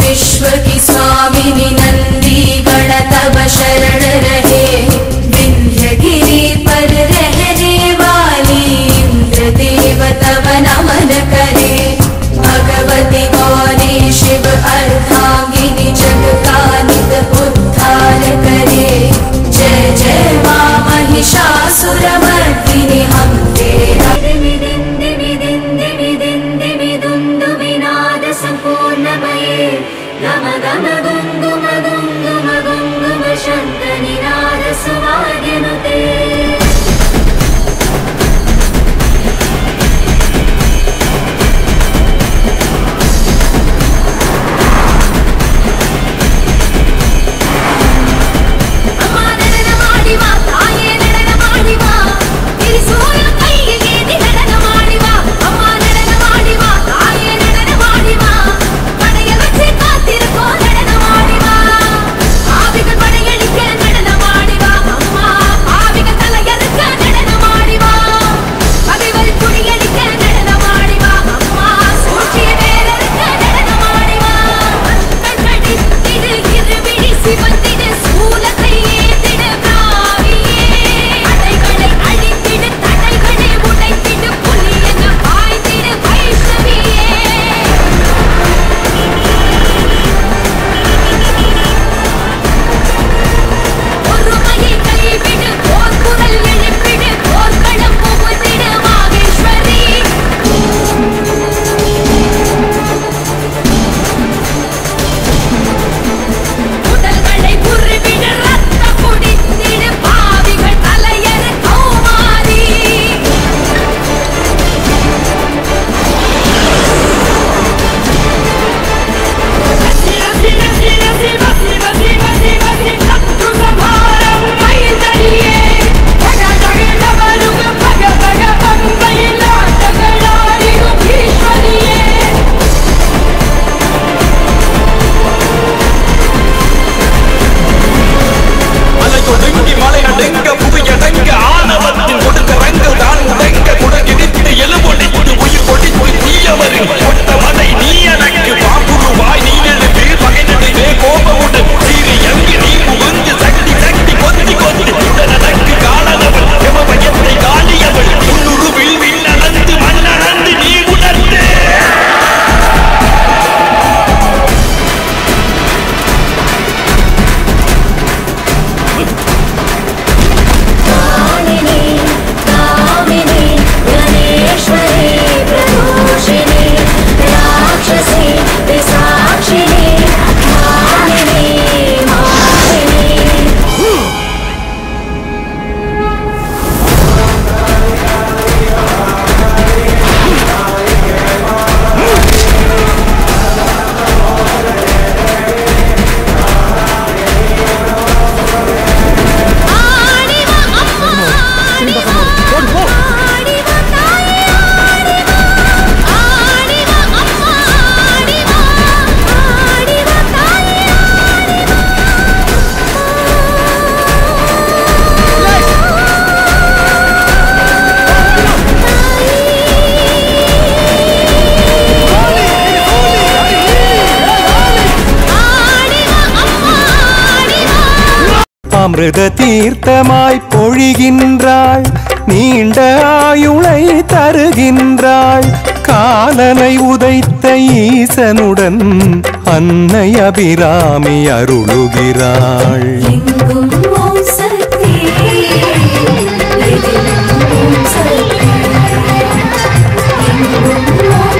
विश्व की स्वामिनी नंदी गण तब शरण रहे विंध्यगिरि पर रहने वाली इंद्र देव तब नमन करे भगवती गौरी शिव अर्धांगिनी जग का नित उद्धार करे जय जय माँ महिषासुरमर्दिनि हम तेरा सम्पूर्णमये गम गम गुङ्गुम गुङ्गुम गुङ्गुम शन्तनिनाद सुवाद्यनुते அம்மா நடனமாடி வா தாயே நடனமாடி வா திரிசூலம் கையில் ஏந்தி நடனமாடி வா அம்மா நடனமாடி வா தாயே நடனமாடி வா படைய வச்சு காத்திருக்கோம் நடனமாடி வா ஆவிகள் படையெடுக்க நடனமாடி வா அம்மா ஆவிகள் தலையறுக்க நடனமாடி வா பகைவர் குடியடிக்க நடனமாடி வா அம்மா சூழ்ச்சிய வேறறுக்க நடனமாடி வா கண்கடி திடு இருவிழி சிவந்திடு சூலத்தை ஏந்திட பிராவியே அடைகளை அழித்திடு தடைகளை உடைத்திடு புலியென பாய்ந்திடு வைஷ்ணவியே ஒருமையை கைவிடு போர் குரல் எழுப்பிடு போர்க்களம் புகுந்திடு மாகேஸ்வரி உடல்களை உருவிடு ரத்த குடித்திடு பாவிகள் தலையறு கௌமாரி மலையொடுங்கி மலை நடுங்க புவியடங்க ஆணவத்தின் கொடுக்க ரங்கள் தான் உடங்க குடகிடித்து எலும்பொடித்து உயிர் கொடித்து தீயவரு கொட்ட மலை நீ எனக்கு பாம்புருவாய் நீ எழுது பகை நடுவே கோபமுடு சீறி எங்கி நீ புகுந்து சக்தி சக்தி கொத்தி கொத்தி உடனடக்கு காணவள் எமபயத்தை காலியவள் உள்ளுருவில் விண்ணளந்து மண்ணளந்து நீ உணர்ந்து कामिनी कामिनी गणेश्वरी प्रदोषिणी राक्षसी विसाक्षिणी मानिनी मानिनी ஆடிவா அம்மா ஆடிவா ஆடிவா தாயே ஆடிவா ஆடிவா அம்மா ஆடிவா ஆடிவா தாயே ஆடிவா அம்மா ஆடிவா அமிர்த தீர்த்தமாய் பொழிகின்றாள் நீண்ட ஆயுளை தருகின்றாள் காலனை உதைத்த ஈசனுடன் அன்னை அபிராமி அருளுகிறாள் எங்கும் ஓம் சக்தி எதிலும் ஓம் சக்தி எங்கும் ஓம்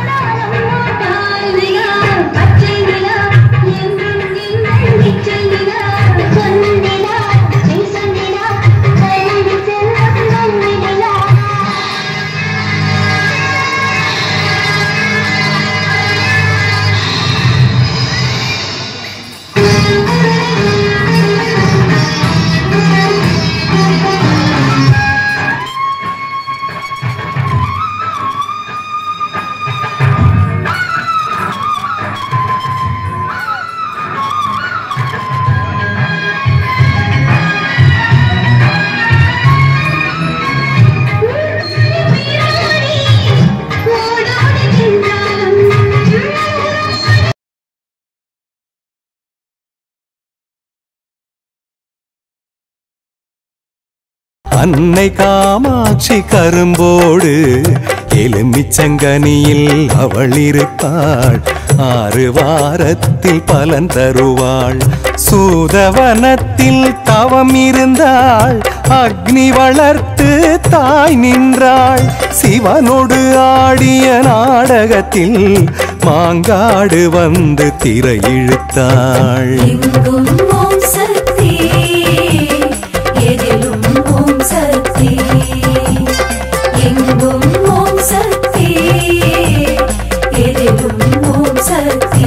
பச்சை நிலா என்றும் நீங்கள் நிச்சல் நிலா அன்னை காமாட்சி கரும்போடு எலுமிச்சங்கனியில் அவள் இருப்பாள் ஆறு வாரத்தில் பலன் தருவாள் சூதவனத்தில் தவம் இருந்தாள் அக்னி வளர்த்து தாய் நின்றாள் சிவனோடு ஆடிய நாடகத்தில் மாங்காடு வந்து திரை இழுத்தாள் எங்கும் ஓம் சக்தி எதிலும் ஓம் சக்தி எங்கும் ஓம் சக்தி எதிலும் ஓம் சக்தி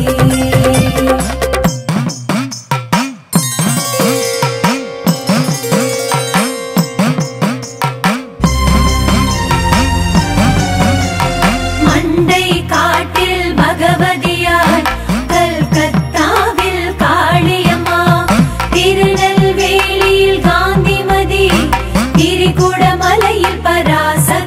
மண்டை காட்டில் பகவதியார் கல்கத்தாவில் காளியம்மா திருநெல்வேலியில் காந்திமதி கிரிகுடமலையில் பராசக்தி